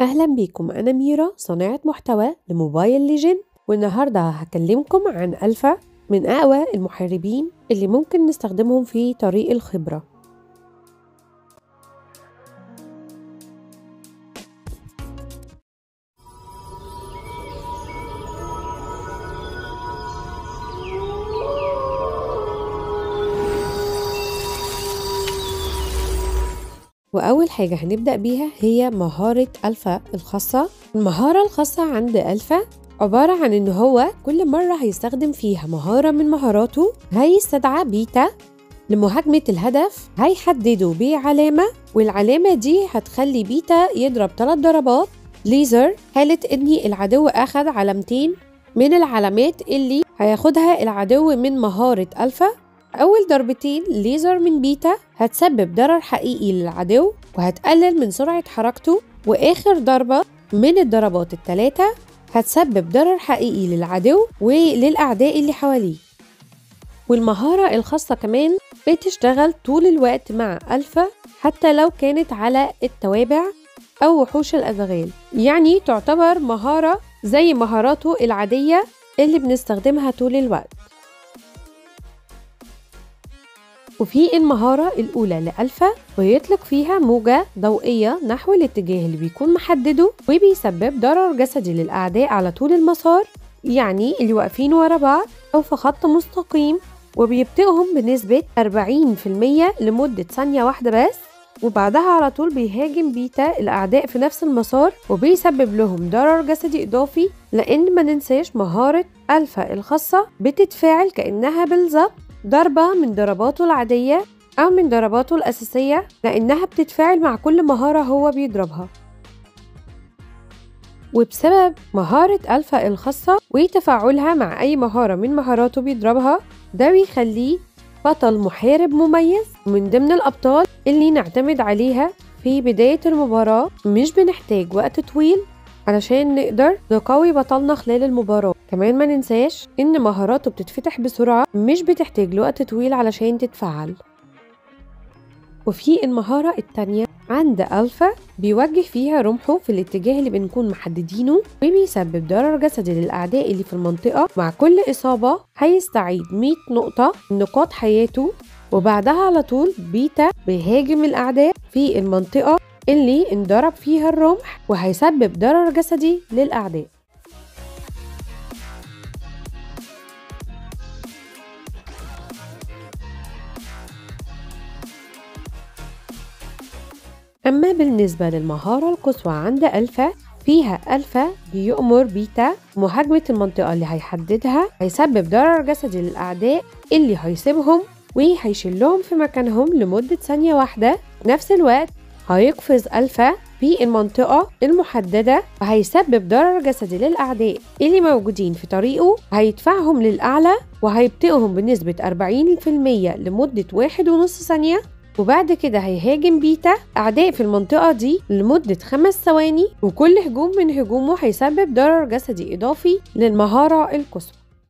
أهلا بيكم أنا ميرا صانعة محتوى لموبايل ليجند والنهاردة هكلمكم عن ألفا من أقوى المحاربين اللي ممكن نستخدمهم في طريق الخبرة وأول حاجة هنبدأ بيها هي مهارة ألفا الخاصة المهارة الخاصة عند ألفا عبارة عن إن هو كل مرة هيستخدم فيها مهارة من مهاراته هيستدعى بيتا لمهاجمة الهدف هيحدده بعلامة والعلامة دي هتخلي بيتا يضرب ثلاث ضربات ليزر حالة إن العدو أخذ علامتين من العلامات اللي هياخدها العدو من مهارة ألفا أول ضربتين ليزر من بيتا هتسبب ضرر حقيقي للعدو وهتقلل من سرعة حركته وآخر ضربة من الضربات التلاتة هتسبب ضرر حقيقي للعدو وللأعداء اللي حواليه والمهارة الخاصة كمان بتشتغل طول الوقت مع ألفا حتى لو كانت على التوابع أو وحوش الأدغال يعني تعتبر مهارة زي مهاراته العادية اللي بنستخدمها طول الوقت وفي المهارة الأولى لألفا ويطلق فيها موجة ضوئية نحو الاتجاه اللي بيكون محدده وبيسبب ضرر جسدي للأعداء على طول المسار يعني اللي واقفين ورا بعض أو في خط مستقيم وبيبطئهم بنسبة 40% لمدة ثانية واحدة بس وبعدها على طول بيهاجم بيتا الأعداء في نفس المسار وبيسبب لهم ضرر جسدي إضافي لأن ما ننساش مهارة ألفا الخاصة بتتفاعل كأنها بالظبط ضربة من ضرباته العادية أو من ضرباته الأساسية لأنها بتتفاعل مع كل مهارة هو بيضربها وبسبب مهارة ألفا الخاصة وتفاعلها مع أي مهارة من مهاراته بيضربها ده بيخليه بطل محارب مميز من ضمن الأبطال اللي نعتمد عليها في بداية المباراة مش بنحتاج وقت طويل علشان نقدر نقوي بطلنا خلال المباراة كمان ما ننساش إن مهاراته بتتفتح بسرعة مش بتحتاج لوقت طويل علشان تتفعل وفي المهارة التانية عند ألفا بيوجه فيها رمحه في الاتجاه اللي بنكون محددينه وبيسبب ضرر جسدي للأعداء اللي في المنطقة مع كل إصابة هيستعيد 100 نقطة من نقاط حياته وبعدها على طول بيتا بيهاجم الأعداء في المنطقة اللي انضرب فيها الرمح وهيسبب ضرر جسدي للأعداء أما بالنسبة للمهارة القصوى عند ألفا فيها ألفا بيؤمر بيتا مهاجمة المنطقة اللي هيحددها هيسبب ضرر جسدي للأعداء اللي هيسيبهم وهيشلهم في مكانهم لمدة ثانية واحدة في نفس الوقت هيقفز ألفا في المنطقة المحددة وهيسبب ضرر جسدي للأعداء اللي موجودين في طريقه هيدفعهم للأعلى وهيبطئهم بنسبة 40% لمدة واحد ونص ثانية وبعد كده هيهاجم بيتا أعداء في المنطقة دي لمدة خمس ثواني وكل هجوم من هجومه هيسبب ضرر جسدي إضافي للمهارة القصوى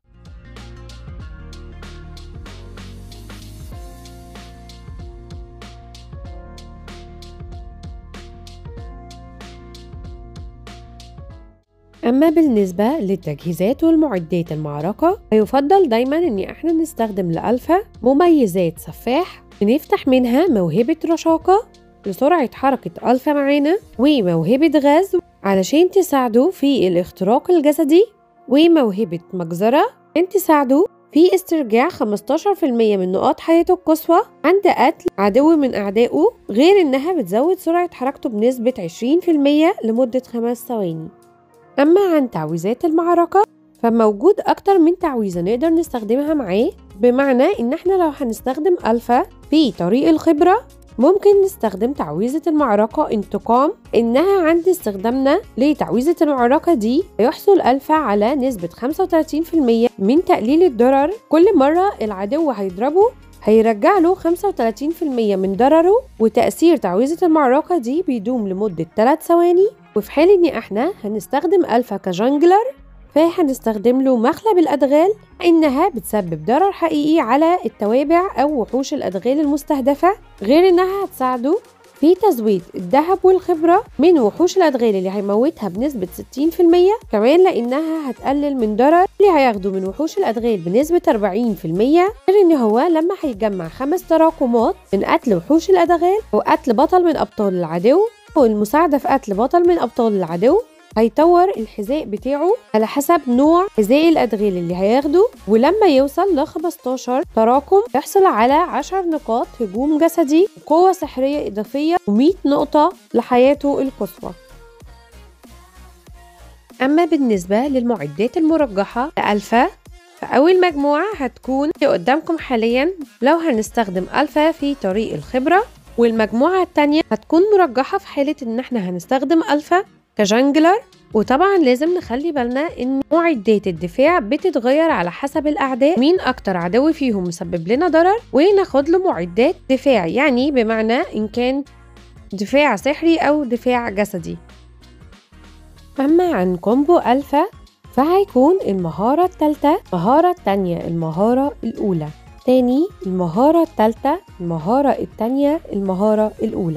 أما بالنسبة للتجهيزات والمعدات المعركة فيفضل دايما إن احنا نستخدم لألفا مميزات سفاح بنفتح منها موهبة رشاقة لسرعة حركة ألفا معانا وموهبة غاز علشان تساعده في الاختراق الجسدي وموهبة مجزرة عشان تساعده في استرجاع 15% من نقاط حياته القصوى عند قتل عدو من أعدائه غير إنها بتزود سرعة حركته بنسبة 20% لمدة خمس ثواني أما عن تعويذات المعركة فموجود أكتر من تعويذة نقدر نستخدمها معاه بمعنى إن احنا لو هنستخدم ألفا في طريق الخبرة ممكن نستخدم تعويذة المعركة انتقام إنها عند استخدامنا لتعويذة المعركة دي يحصل ألفا على نسبة 35% من تقليل الضرر كل مرة العدو هيضربه هيرجع له 35% من ضرره وتأثير تعويذة المعركة دي بيدوم لمدة 3 ثواني وفي حال ان احنا هنستخدم الفا كجانجلر فهنستخدم له مخلب الادغال انها بتسبب ضرر حقيقي على التوابع او وحوش الادغال المستهدفه غير انها هتساعده في في تزويد الذهب والخبرة من وحوش الأدغال اللي هيموتها بنسبة 60% كمان لأنها هتقلل من ضرر اللي هياخده من وحوش الأدغال بنسبة 40% غير إن هو لما هيجمع خمس تراكمات من قتل وحوش الأدغال وقتل بطل من أبطال العدو والمساعدة في قتل بطل من أبطال العدو هيطور الحذاء بتاعه على حسب نوع حذاء الأدغال اللي هياخده ولما يوصل ل 15 تراكم يحصل على 10 نقاط هجوم جسدي وقوة سحرية إضافية و100 نقطة لحياته القصوى أما بالنسبة للمعدات المرجحة لألفا فأول مجموعة هتكون قدامكم حاليا لو هنستخدم ألفا في طريق الخبرة والمجموعة التانية هتكون مرجحة في حالة إن احنا هنستخدم ألفا كجانجلر وطبعا لازم نخلي بالنا ان معدات الدفاع بتتغير على حسب الاعداء مين اكتر عدو فيهم مسبب لنا ضرر وناخد له معدات دفاع يعني بمعنى ان كان دفاع سحري او دفاع جسدي اما عن كومبو الفا فهيكون المهارة التالتة المهارة التانية المهارة الأولى تاني المهارة التالتة المهارة التانية المهارة الأولى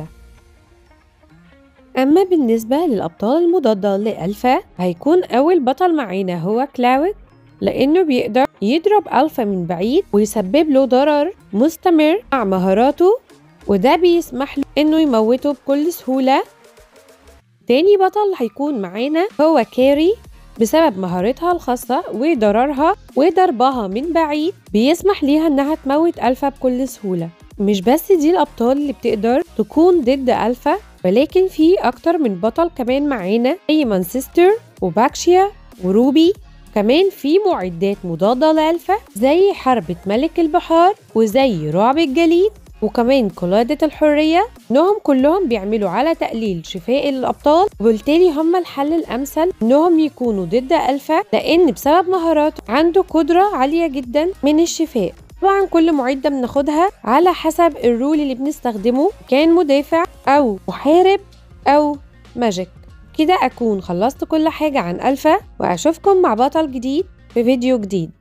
أما بالنسبة للأبطال المضادة لألفا هيكون أول بطل معانا هو كلاود لأنه بيقدر يضرب ألفا من بعيد ويسبب له ضرر مستمر مع مهاراته وده بيسمح له إنه يموته بكل سهولة تاني بطل هيكون معانا هو كاري بسبب مهارتها الخاصة وضررها وضربها من بعيد بيسمح ليها إنها تموت ألفا بكل سهولة مش بس دي الأبطال اللي بتقدر تكون ضد ألفا ولكن في أكتر من بطل كمان معانا زي مانسيستر وباكشيا وروبي كمان في معدات مضادة لألفا زي حربة ملك البحار وزي رعب الجليد وكمان قلادة الحرية إنهم كلهم بيعملوا على تقليل شفاء الأبطال وبالتالي هم الحل الأمثل إنهم يكونوا ضد ألفا لأن بسبب مهاراته عنده قدرة عالية جدا من الشفاء طبعا كل معدة بناخدها على حسب الرول اللي بنستخدمه كان مدافع أو محارب أو ماجيك كده أكون خلصت كل حاجة عن ألفا وأشوفكم مع بطل جديد في فيديو جديد